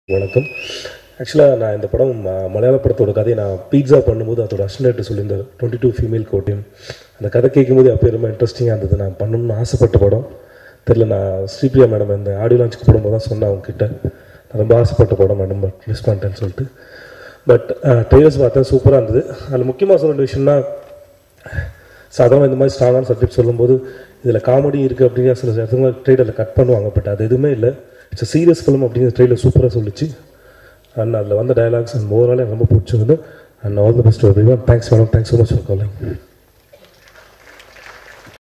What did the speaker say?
வணக்கம் ஆக்சுவலாக நான் இந்த படம் ம- மலையாள படத்தோட கதையை நான் பீட்சா பண்ணும்போது அதோட அசிஸ்டன்ட் சொல்லியிருந்தார் டுவெண்ட்டி டூ ஃபீமேல் கோட்டியம் அந்த கதை கேட்கும்போது அப்போ ரொம்ப இன்ட்ரெஸ்டிங்காக இருந்தது நான் பண்ணணும்னு ஆசைப்பட்ட படம் தெரில நான் ஸ்ரீபிரியா மேடம் இந்த ஆடியோ லான்ச்சுக்கு போடும்போது தான் சொன்னேன் அவங்க கிட்ட நான் ரொம்ப ஆசைப்பட்ட படம் மேடம் பட் மிஸ் பண்ணிட்டேன்னு சொல்லிட்டு பட் ட்ரெய்லர்ஸ் பார்த்தேன் சூப்பராக இருந்தது அதில் முக்கியமாக சொல்ல வேண்டிய விஷயம்னா சாதாரண இந்த மாதிரி ஸ்ட்ராங்கான சப்ஜெக்ட் சொல்லும்போது இதில் காமெடி இருக்குது அப்படிங்கிற சில இடத்துல ட்ரெய்லரில் கட் பண்ணுவாங்க பட் அது எதுவுமே இல்லை இட்ஸ் சீரியஸ் ஃபிலிம் அப்படிங்கிற ட்ரெய்லர் சூப்பராக சொல்லிச்சு அண்ட் அதில் வந்த டயலாக்ஸ் அண்ட் ஓவரால் எனக்கு ரொம்ப பிடிச்சிருந்தது and all the best everyone thanks madam thanks so much for calling